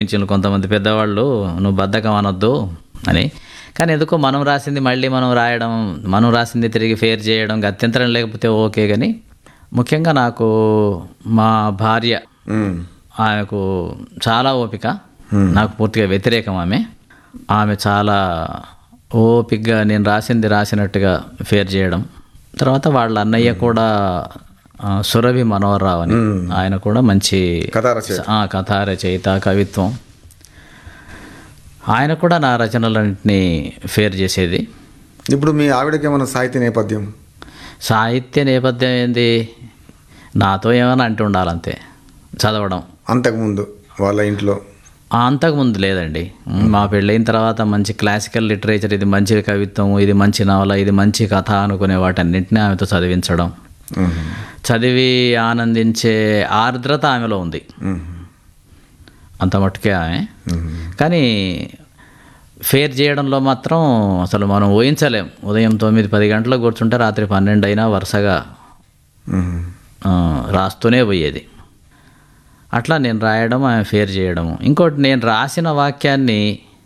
ఇచ్చిన కొంతమంది పెద్దవాళ్ళు నువ్వు బద్ధకం అనొద్దు అని కానీ ఎందుకో మనం రాసింది మళ్ళీ మనం రాయడం మనం రాసింది తిరిగి ఫేర్ చేయడం గత్యంతరం లేకపోతే ఓకే కానీ ముఖ్యంగా నాకు మా భార్య ఉమ్. ఆమెకు చాలా ఓపిక నాకు పూర్తిగా వ్యతిరేకం ఆమె ఆమె చాలా ఓపికగా నేను రాసింది రాసినట్టుగా ఫేర్ చేయడం తర్వాత వాళ్ళ అన్నయ్య కూడా ఆ, సురభి మనోహరరావు అని ఆయన కూడా మంచి కథా రచయిత. ఆ, కథా రచయిత కవిత్వం ఆయన కూడా నా రచనలన్నింటినీ ఫేర్ చేసేది ఇప్పుడు మీ ఆవిడకి ఏమైనా సాహిత్య నేపథ్యం సాహిత్య నేపథ్యం ఏంది నాతో ఏమైనా అంటూ ఉండాలంతే చదవడం అంతకుముందు వాళ్ళ ఇంట్లో ఆ, అంతకుముందు లేదండి మా పెళ్ళైన తర్వాత మంచి క్లాసికల్ లిటరేచర్ ఇది మంచి కవిత్వం ఇది మంచి నవల ఇది మంచి కథ అనుకునే వాటన్నింటినీ ఆమెతో చదివించడం ఉమ్. చదివి ఆనందించే ఆర్ద్రత ఆమెలో ఉంది ఉమ్. అంత మట్టుకే ఆమె ఉమ్. కానీ ఫేర్ చేయడంలో మాత్రం అసలు మనం ఊహించలేం ఉదయం తొమ్మిది పది గంటలకు కూర్చుంటే రాత్రి పన్నెండు అయినా వరుసగా ఉమ్. ఆ, రాస్తూనే పోయేది అట్లా నేను రాయడం ఆమె ఫేర్ చేయడము ఇంకోటి నేను రాసిన వాక్యాన్ని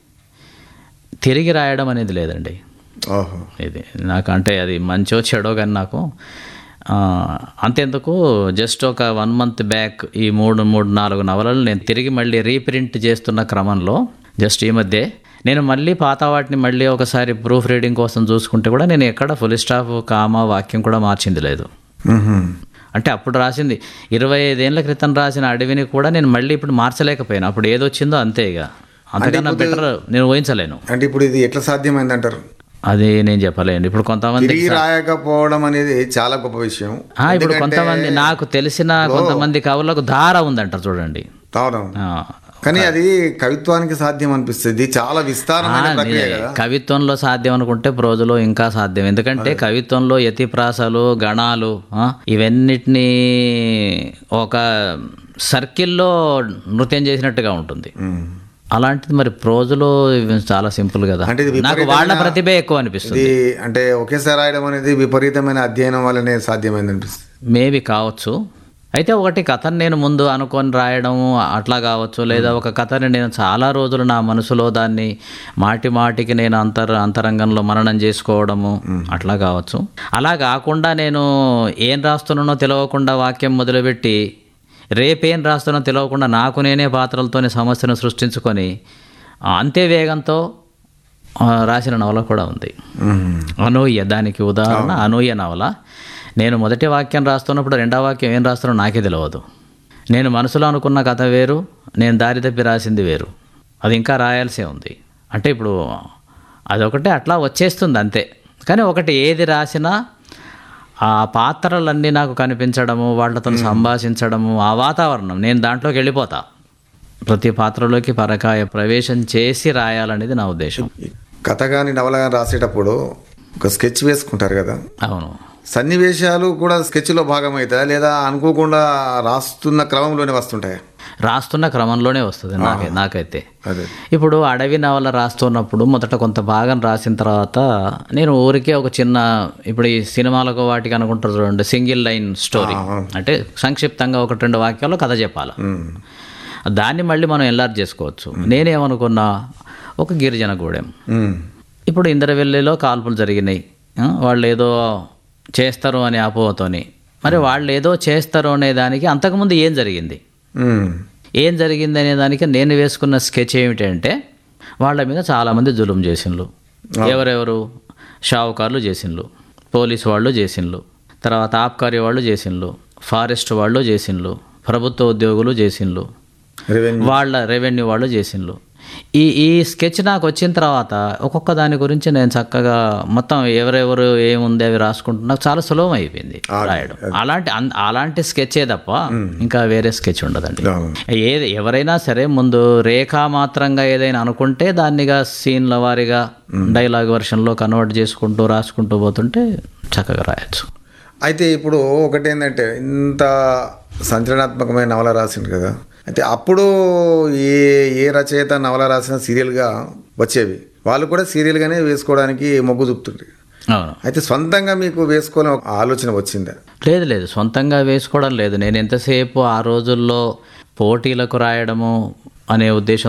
తిరిగి రాయడం అనేది లేదండి ఓహో ఇది నాకు అంటే అది మంచో చెడో కానీ నాకు ఆ, అంతెందుకు జస్ట్ ఒక వన్ మంత్ బ్యాక్ ఈ మూడు మూడు నాలుగు నవలలు నేను తిరిగి మళ్ళీ రీప్రింట్ చేస్తున్న క్రమంలో జస్ట్ ఈ మధ్య నేను మళ్ళీ పాత వాటిని మళ్ళీ ఒకసారి ప్రూఫ్ రీడింగ్ కోసం చూసుకుంటే కూడా నేను ఎక్కడ ఫుల్ స్టాఫ్ కామా వాక్యం కూడా మార్చింది లేదు ఉహుం. అంటే అప్పుడు రాసింది ఇరవై ఐదేళ్ల క్రితం రాసిన అడవిని కూడా నేను మళ్ళీ ఇప్పుడు మార్చలేకపోయాను అప్పుడు ఏదొచ్చిందో అంతే ఇక అంతకన్నా బెటర్ నేను ఊహించలేను అంటే ఇప్పుడు ఇది ఎట్లా సాధ్యమైంది అంటారు అది నేను చెప్పలేను ఇప్పుడు కొంతమంది తిరిగి రాయకపోవడం అనేది చాలా గొప్ప విషయం ఆ, ఇప్పుడు కొంతమంది నాకు తెలిసిన కొంతమంది కవులకు ధార ఉందంటారు చూడండి అవునవును ఆ, కానీ అది కవిత్వానికి సాధ్యం అనిపిస్తుంది చాలా విస్తారమైన ఆ, ప్రక్రియ నే- కదా కవిత్వంలో సాధ్యం అనుకుంటే ప్రోజులో ఇంకా సాధ్యం ఎందుకంటే కవిత్వంలో యతిప్రాసలు గణాలు ఆ, ఇవన్నిటినీ ఒక సర్కిల్లో నృత్యం చేసినట్టుగా ఉంటుంది ఉమ్. అలాంటిది మరి ప్రోజులో ఇవి చాలా సింపుల్ కదా అంటే ఇది నాకు వాళ్ళ ప్రతిభే ఎక్కువ అనిపిస్తుంది ఇది అంటే ఒకేసారి రాయడం అనేది విపరీతమైన అధ్యయనం వల్లనే సాధ్యమైంది అనిపిస్తుంది మేబీ కావచ్చు అయితే ఒకటి కథను నేను ముందు అనుకొని రాయడం అట్లా కావచ్చు లేదా ఒక కథని నేను చాలా రోజులు నా మనసులో దాన్ని మాటి మాటికి నేను అంతర్ అంతరంగంలో మననం చేసుకోవడము అట్లా కావచ్చు అలా కాకుండా నేను ఏం రాస్తున్నానో తెలియకుండా వాక్యం మొదలుపెట్టి రేపేం రాస్తున్నా తెలియకుండా నాకు నేనే పాత్రలతోనే సమస్యను సృష్టించుకొని ఆ, అంతే వేగంతో ఆ, రాసిన నవల కూడా ఉంది ఉమ్. అనూయ దానికి ఉదాహరణ అనూయ నవల నేను మొదటి వాక్యం రాస్తున్నప్పుడు రెండో వాక్యం ఏం రాస్తానో నాకే తెలియదు నేను మనసులో అనుకున్న కథ వేరు నేను దారి తప్పి రాసింది వేరు అది ఇంకా రాయాల్సే ఉంది అంటే ఇప్పుడు అదొకటే అట్లా వచ్చేస్తుంది అంతే కానీ ఒకటి ఏది రాసినా ఆ పాత్రలన్నీ నాకు కనిపించడము వాళ్ళతో సంభాషించడము ఆ వాతావరణం నేను దాంట్లోకి వెళ్ళిపోతా ప్రతి పాత్రలోకి పరకాయ ప్రవేశం చేసి రాయాలనేది నా ఉద్దేశం కథ కానీ నవల కానీ రాసేటప్పుడు ఒక స్కెచ్ వేసుకుంటారు కదా అవును సన్నివేశాలు కూడా స్కెచ్లో భాగమవుతాయా లేదా అనుకోకుండా రాస్తున్న క్రమంలోనే వస్తుంటాయా రాస్తున్న క్రమంలోనే వస్తుంది నాకే నాకైతే అదే ఇప్పుడు అడవి నవల రాస్తున్నప్పుడు మొదట కొంత భాగం రాసిన తర్వాత నేను ఊరికే ఒక చిన్న ఇప్పుడు ఈ సినిమాలకు వాటికి అనుకుంటారు చూడండి సింగిల్ లైన్ స్టోరీ అంటే సంక్షిప్తంగా ఒకటి రెండు వాక్యాల్లో కథ చెప్పాలి ఉమ్. దాన్ని మళ్ళీ మనం ఎల్లార్ చేసుకోవచ్చు నేనేమనుకున్నా ఒక గిరిజన గూడెం ఉమ్. ఇప్పుడు ఇంద్రవెల్లిలో కాల్పులు జరిగినాయి ఆ, వాళ్ళు ఏదో చేస్తారు అనే అపోహతోని మరి వాళ్ళు ఏదో చేస్తారు అనే దానికి అంతకుముందు ఏం జరిగింది ఉమ్. ఏం జరిగింది అనే దానికి నేను వేసుకున్న స్కెచ్ ఏమిటంటే వాళ్ళ మీద చాలామంది జులుం చేసిండ్రు ఎవరెవరు షావుకారులు చేసిండ్రు పోలీసు వాళ్ళు చేసిండ్రు తర్వాత ఆబ్కారీ వాళ్ళు చేసిండ్రు ఫారెస్ట్ వాళ్ళు చేసిండ్రు ప్రభుత్వ ఉద్యోగులు చేసిండ్రు రెవెన్యూ వాళ్ళ రెవెన్యూ వాళ్ళు చేసిండ్రు ఈ ఈ స్కెచ్ నాకు వచ్చిన తర్వాత ఒక్కొక్క దాని గురించి నేను చక్కగా మొత్తం ఎవరెవరు ఏముంది అవి రాసుకుంటున్నా నాకు చాలా సులభం అయిపోయింది రాయడం అలాంటి అన్- అలాంటి స్కెచే తప్ప ఇంకా వేరే స్కెచ్ ఉండదండి అవును. ఏది ఎవరైనా సరే ముందు రేఖా మాత్రంగా ఏదైనా అనుకుంటే దాన్నిగా సీన్ల వారీగా డైలాగ్ వర్షన్లో కన్వర్ట్ చేసుకుంటూ రాసుకుంటూ పోతుంటే చక్కగా రాయొచ్చు అయితే ఇప్పుడు ఒకటి ఏంటంటే ఇంత సంచలనాత్మకమైన నవల రాసిండు కదా అయితే అప్పుడు ఏ ఏ రచయిత నవల రాసిన సీరియల్గా వచ్చేవి వాళ్ళు కూడా సీరియల్గానే వేసుకోవడానికి మొగ్గు చూపుతుండ్రు అవును అయితే సొంతంగా మీకు వేసుకోవాలని ఒక ఆలోచన వచ్చిందా లేదు లేదు సొంతంగా వేసుకోవడం లేదు నేను ఎంతసేపు ఆ రోజుల్లో పోటీలకు రాయడము అనే ఉద్దేశం